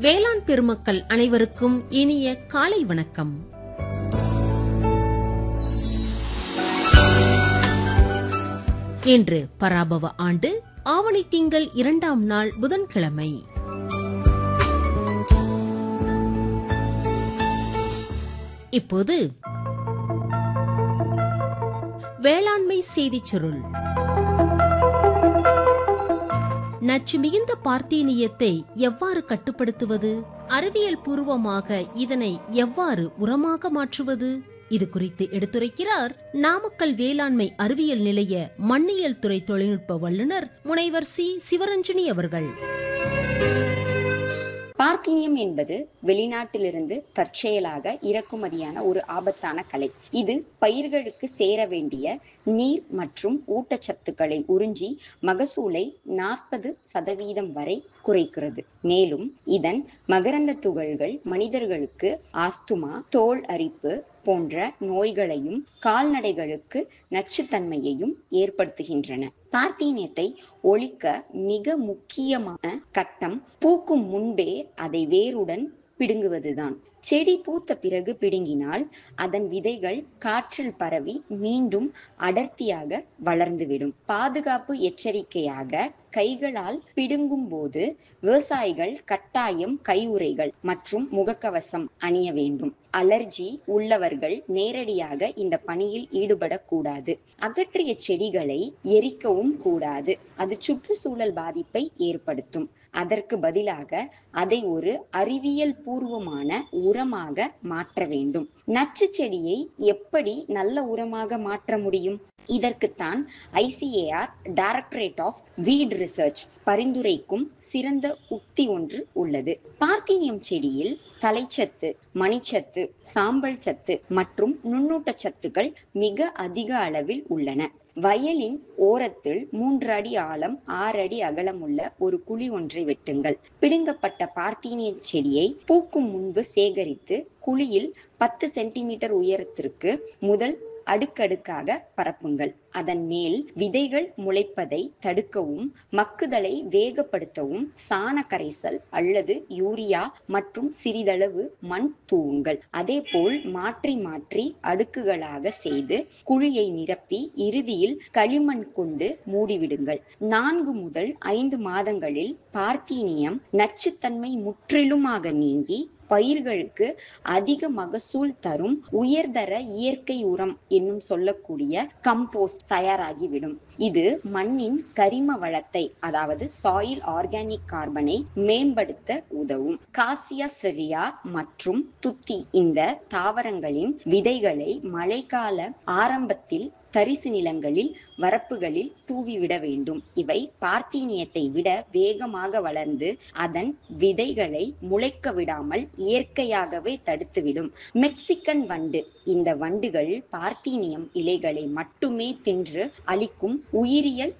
வேளாண் பெருமக்கள் அனைவருக்கும் இனிய காலை வணக்கம் இன்று பராபவ ஆண்டு ஆவணி திங்கள் இரண்டாம் நாள் புதன்கிழமை இப்போது வேளாண்மை செய்திச் சுருள் நச்சு மிகுந்த பார்த்தீனியத்தை எவ்வாறு கட்டுப்படுத்துவது அறிவியல் பூர்வமாக இதனை எவ்வாறு உரமாக மாற்றுவது இது குறித்து எடுத்துரைக்கிறார் நாமக்கல் வேளாண்மை அறிவியல் நிலைய மண்ணியல் துறை தொழில்நுட்ப வல்லுநர் முனைவர் சி சிவரஞ்சனி அவர்கள் பார்த்தீனியம் என்பது வெளிநாட்டிலிருந்து தற்செயலாக இறக்குமதியான ஒரு ஆபத்தான கலை இது பயிர்களுக்கு சேர வேண்டிய நீர் மற்றும் ஊட்டச்சத்துக்களை உறிஞ்சி மகசூலை நாற்பது சதவீதம் வரை குறைக்கிறது மேலும் இதன் மகரந்த துகள்கள் மனிதர்களுக்கு ஆஸ்துமா தோல் அரிப்பு போன்ற நோய்களையும் கால்நடைகளுக்கு நச்சுத்தன்மையையும் ஏற்படுத்துகின்றன பார்த்தீனியத்தை ஒழிக்க மிக முக்கியமான கட்டம் பூக்கும் முன்பே அதை வேருடன் பிடுங்குவதுதான் செடி பூத்த பிறகு பிடுங்கினால் அதன் விதைகள் காற்றில் பரவி மீண்டும் அடர்த்தியாக வளர்ந்துவிடும் பாதுகாப்பு எச்சரிக்கையாக கைகளால் பிடுங்கும் போது விவசாயிகள் கட்டாயம் கையுறைகள் மற்றும் முகக்கவசம் அணிய வேண்டும் அலர்ஜி உள்ளவர்கள் நேரடியாக இந்த பணியில் ஈடுபடக்கூடாது அகற்றிய செடிகளை எரிக்கவும் கூடாது அது சுற்றுச்சூழல் பாதிப்பை ஏற்படுத்தும் அதற்கு பதிலாக அதை ஒரு அறிவியல் பூர்வமான உரமாக மாற்ற வேண்டும் நச்சு செடியை எப்படி நல்ல உரமாக மாற்ற முடியும் இதற்குத்தான் ICAR directorate of wheat research பரிந்துரைக்கும் சிறந்த உக்தி ஒன்று உள்ளது பார்த்தீனியம் செடியில் தலைச்சத்து மணிச்சத்து சாம்பல் சத்து மற்றும் நுண்ணூட்ட சத்துக்கள் மிக அதிக அளவில் உள்ளன வயலின் ஓரத்தில் மூன்று அடி ஆழம் ஆறு அடி அகலமுள்ள ஒரு குழி ஒன்றை வெட்டுங்கள் பிடுங்கப்பட்ட பார்த்தீனிய செடியை பூக்கும் முன்பு சேகரித்து குழியில் பத்து சென்டிமீட்டர் உயரத்திற்கு முதல் அடுக்கடுக்காக பரப்புங்கள் அதன் மேல் விதைகள் முளைப்பதை தடுக்கவும் மக்குதலை வேகப்படுத்தவும் சாண கரைசல் அல்லது யூரியா மற்றும் சிறிதளவு மண் தூவுங்கள் அதேபோல் மாற்றி மாற்றி அடுக்குகளாக செய்து குழியை நிரப்பி இறுதியில் களிமண் கொண்டு மூடிவிடுங்கள் நான்கு முதல் ஐந்து மாதங்களில் பார்த்தீனியம் நச்சுத்தன்மை முற்றிலுமாக நீங்கி பயிர்களுக்கு அதிக மகசூல் தரும் உயர்தர இயற்கை உரம் என்னும் சொல்லக்கூடிய கம்போஸ்ட் தயாராகிவிடும் இது மண்ணின் கரிம வளத்தை அதாவது சாயில் ஆர்கானிக் கார்பனை மேம்படுத்த உதவும் காசியா செரியா மற்றும் துத்தி இந்த தாவரங்களின் விதைகளை மழைக்கால ஆரம்பத்தில் தரிசு நிலங்களில் வரப்புகளில் தூவிவிட வேண்டும் இவை பார்த்தீனியத்தை விட வேகமாக வளர்ந்து அதன் விதைகளை முளைக்க விடாமல் இயற்கையாகவே தடுத்துவிடும் மெக்சிகன் வண்டு இந்த வண்டுகள் பார்த்தீனியம் இலைகளை மட்டுமே தின்று அளிக்கும் உயிரியல்